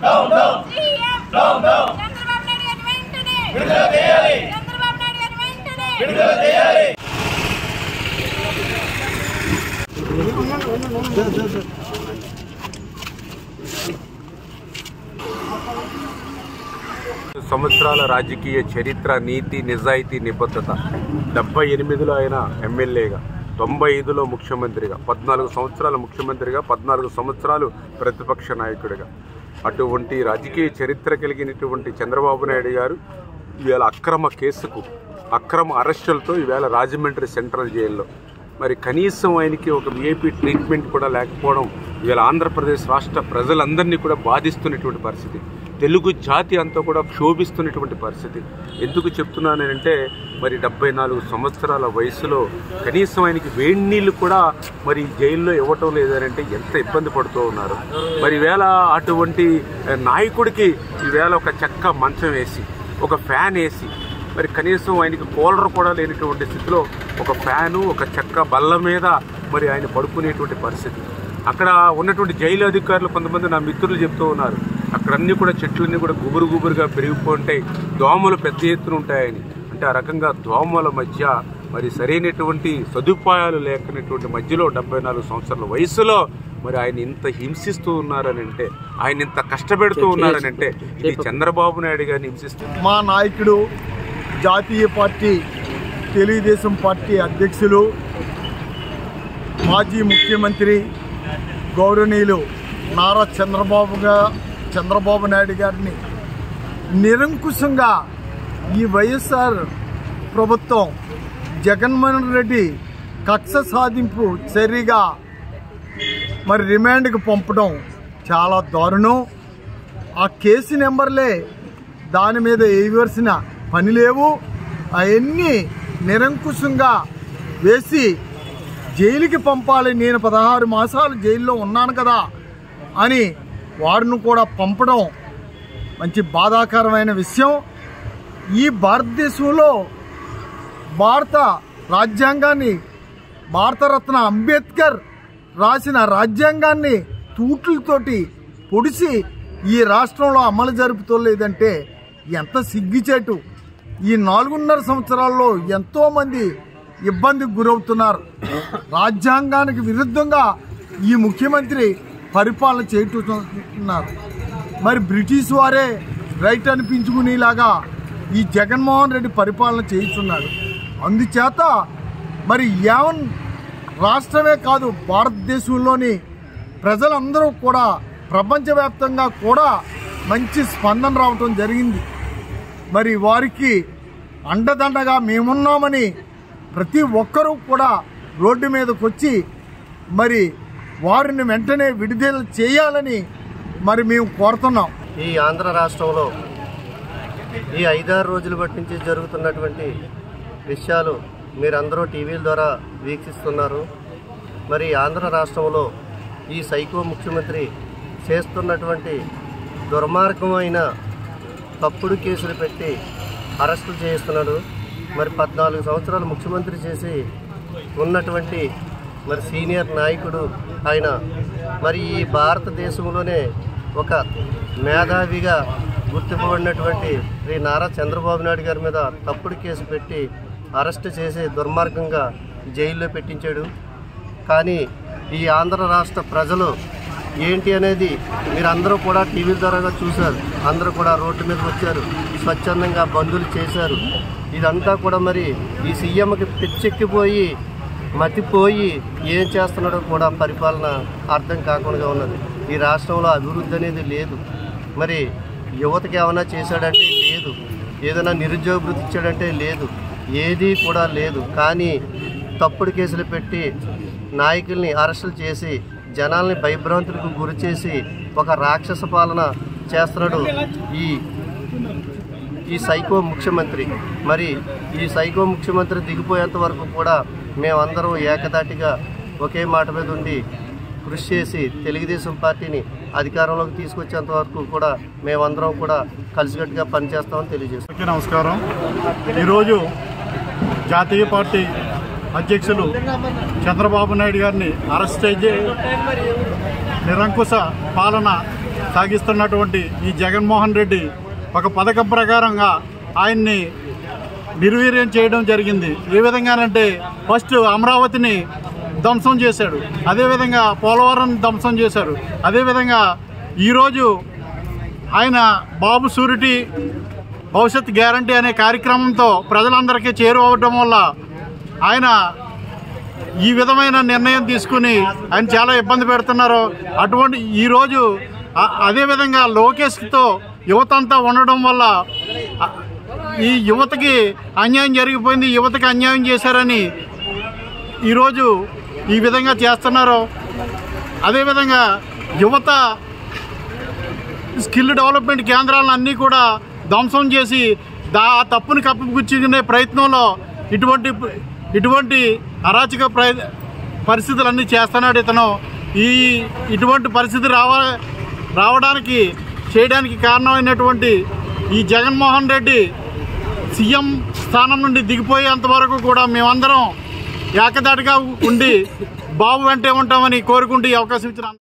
CM Chandrababu Naidu గారిని వెంటనే చంద్రబాబు నాయుడు గారిని వెంటనే సంవత్సరాల రాజకీయ చరిత్ర నీతి నిజాయితీ నిబద్ధత డెబ్బై ఎనిమిదిలో ఆయన ఎమ్మెల్యేగా తొంభై ఐదులో ముఖ్యమంత్రిగా పద్నాలుగు సంవత్సరాల ముఖ్యమంత్రిగా పద్నాలుగు సంవత్సరాలు ప్రతిపక్ష నాయకుడిగా అటువంటి రాజకీయ చరిత్ర కలిగినటువంటి చంద్రబాబు నాయుడు గారు ఇవాళ అక్రమ కేసుకు అక్రమ అరెస్టులతో ఈవేళ రాజమండ్రి సెంట్రల్ జైల్లో మరి కనీసం ఆయనకి ఒక విఐపి ట్రీట్మెంట్ కూడా లేకపోవడం ఇవాళ ఆంధ్రప్రదేశ్ రాష్ట్ర ప్రజలందరినీ కూడా బాధిస్తున్నటువంటి పరిస్థితి తెలుగు జాతి అంతా కూడా క్షోభిస్తున్నటువంటి పరిస్థితి ఎందుకు చెప్తున్నానంటే మరి డెబ్బై నాలుగు సంవత్సరాల వయసులో కనీసం ఆయనకి వేడి నీళ్ళు కూడా మరి జైల్లో ఇవ్వటం లేదనంటే ఎంత ఇబ్బంది పడుతూ ఉన్నారు మరి ఈవేళ అటువంటి ఆ, నాయకుడికి ఈవేళ ఒక చెక్క మంచం వేసి ఒక ఫ్యాన్ వేసి మరి కనీసం ఆయనకి కూలర్ కూడా లేనటువంటి స్థితిలో ఒక ఫ్యాను ఒక చెక్క బల్ల మీద మరి ఆయన పడుకునేటువంటి పరిస్థితి అక్కడ ఉన్నటువంటి జైలు అధికారులు కొంతమంది నా మిత్రులు చెప్తూ ఉన్నారు అక్కడ అన్ని కూడా చెట్లన్నీ కూడా గుబురు గుబురుగా పెరిగిపోంటాయి దోమలు పెద్ద ఎత్తున ఉంటాయని అంటే ఆ రకంగా దోమల మధ్య మరి సరైనటువంటి సదుపాయాలు లేకున్నటువంటి మధ్యలో డెబ్బై నాలుగు సంవత్సరాల వయసులో మరి ఆయన ఇంత హింసిస్తూ ఉన్నారని అంటే ఆయన ఇంత కష్టపెడుతూ ఉన్నారని అంటే ఇది చంద్రబాబు నాయుడు గారిని హింసిస్తూ మా నాయకుడు జాతీయ పార్టీ తెలుగుదేశం పార్టీ అధ్యక్షులు మాజీ ముఖ్యమంత్రి గౌరవనీయులు నారా చంద్రబాబు గా- చంద్రబాబు నాయుడు గారిని నిరంకుశంగా ఈ వైఎస్ఆర్ ప్రభుత్వం జగన్మోహన్ రెడ్డి కక్ష సాధింపు చర్యగా మరి రిమాండ్కి పంపడం చాలా దారుణం ఆ కేసు నెంబర్లే దాని మీద వేయవలసిన పని లేవు అవన్నీ నిరంకుశంగా వేసి జైలుకి పంపాలి నేను పదహారు మాసాలు జైల్లో ఉన్నాను కదా అని వారిని కూడా పంపడం మంచి బాధాకరమైన విషయం ఈ భారతదేశంలో భారత రాజ్యాంగాన్ని భారతరత్న అంబేద్కర్ రాసిన రాజ్యాంగాన్ని తూట్లతోటి పొడిచి ఈ రాష్ట్రంలో అమలు జరుపుతోలేదంటే ఎంత సిగ్గిచేటు ఈ నాలుగున్నర సంవత్సరాల్లో ఎంతో మంది ఇబ్బందికి గురవుతున్నారు రాజ్యాంగానికి విరుద్ధంగా ఈ ముఖ్యమంత్రి పరిపాలన చేస్తున్నారు మరి బ్రిటిష్ వారే రైట్ అనిపించుకునేలాగా ఈ జగన్మోహన్ రెడ్డి పరిపాలన చేయిస్తున్నాడు అందుచేత మరి యావన్ రాష్ట్రమే కాదు భారతదేశంలోని ప్రజలందరూ కూడా ప్రపంచవ్యాప్తంగా కూడా మంచి స్పందన రావటం జరిగింది మరి వారికి అండదండగా మేమున్నామని ప్రతి ఒక్కరూ కూడా రోడ్డు మీదకి వచ్చి మరి వారిని వెంటనే విడుదల చేయాలని మరి మేము కోరుతున్నాం ఈ ఆంధ్ర రాష్ట్రంలో ఈ ఐదారు రోజుల బట్టి నుంచి జరుగుతున్నటువంటి విషయాలు మీరందరూ టీవీల ద్వారా వీక్షిస్తున్నారు మరి ఆంధ్ర రాష్ట్రంలో ఈ సైకో ముఖ్యమంత్రి చేస్తున్నటువంటి దుర్మార్గమైన తప్పుడు కేసులు పెట్టి అరెస్టులు చేయిస్తున్నాడు మరి పద్నాలుగు సంవత్సరాలు ముఖ్యమంత్రి చేసి ఉన్నటువంటి మరి సీనియర్ నాయకుడు ఆయన మరి ఈ భారతదేశంలోనే ఒక మేధావిగా గుర్తింపబడినటువంటి శ్రీ నారా చంద్రబాబు నాయుడు గారి మీద తప్పుడు కేసు పెట్టి అరెస్ట్ చేసి దుర్మార్గంగా జైల్లో పెట్టించాడు కానీ ఈ ఆంధ్ర రాష్ట్ర ప్రజలు ఏంటి అనేది మీరందరూ కూడా టీవీల ద్వారా చూశారు అందరూ కూడా రోడ్డు మీదకి వచ్చారు స్వచ్ఛందంగా బంధువులు చేశారు ఇదంతా కూడా మరి ఈ సీఎంకి పిచ్చెక్కిపోయి మతిపోయి ఏం చేస్తున్నాడో కూడా పరిపాలన అర్థం కాకుండా ఉన్నది ఈ రాష్ట్రంలో అభివృద్ధి అనేది లేదు మరి యువతకి ఏమైనా చేశాడంటే లేదు ఏదైనా నిరుద్యోగ వృత్తి ఇచ్చాడంటే లేదు ఏది కూడా లేదు కానీ తప్పుడు కేసులు పెట్టి నాయకుల్ని అరెస్టులు చేసి జనాల్ని భయభ్రాంతులకు గురి చేసి ఒక రాక్షస పాలన చేస్తున్నాడు ఈ ఈ సైకో ముఖ్యమంత్రి మరి ఈ సైకో ముఖ్యమంత్రి దిగిపోయేంత వరకు కూడా మేమందరం ఏకదాటిగా ఒకే మాట మీద ఉండి కృషి చేసి తెలుగుదేశం పార్టీని అధికారంలోకి తీసుకొచ్చేంత వరకు కూడా మేమందరం కూడా కలిసికట్టుగా పనిచేస్తామని తెలియజేస్తాం అందరికీ నమస్కారం ఈరోజు జాతీయ పార్టీ అధ్యక్షులు చంద్రబాబు నాయుడు గారిని అరెస్ట్ చేసి నిరంకుశ పాలన సాగిస్తున్నటువంటి ఈ జగన్మోహన్ రెడ్డి ఒక పథకం ప్రకారంగా ఆయన్ని నిర్వీర్యం చేయడం జరిగింది ఏ విధంగానంటే ఫస్ట్ అమరావతిని ధ్వంసం చేశాడు అదేవిధంగా పోలవరం ధ్వంసం చేశారు అదేవిధంగా ఈరోజు ఆయన బాబు సూరిటీ భవిష్యత్ గ్యారంటీ అనే కార్యక్రమంతో ప్రజలందరికీ చేరువవడం వల్ల ఆయన ఈ విధమైన నిర్ణయం తీసుకుని ఆయన చాలా ఇబ్బంది పెడుతున్నారు అటువంటి ఈరోజు అ- అదేవిధంగా లోకేష్తో యువత అంతా ఉండడం వల్ల అ- ఈ యువతకి అన్యాయం జరిగిపోయింది యువతకి అన్యాయం చేశారని ఈరోజు ఈ విధంగా చేస్తున్నారు అదేవిధంగా యువత స్కిల్ డెవలప్మెంట్ కేంద్రాలను అన్నీ కూడా ధ్వంసం చేసి దా ఆ తప్పుని కప్పిపుచ్చుకునే ప్రయత్నంలో ఇటువంటి ఇటువంటి అరాచక ప్రయ పరిస్థితులన్నీ చేస్తున్నాడు ఇతను ఈ ఇటువంటి పరిస్థితి రావ రావడానికి చేయడానికి కారణమైనటువంటి ఈ జగన్మోహన్ రెడ్డి సీఎం స్థానం నుండి దిగిపోయేంత వరకు కూడా మేమందరం ఏకదాటిగా ఉండి బాబు వెంటే ఉంటామని కోరుకుంటూ ఈ అవకాశం ఇచ్చిన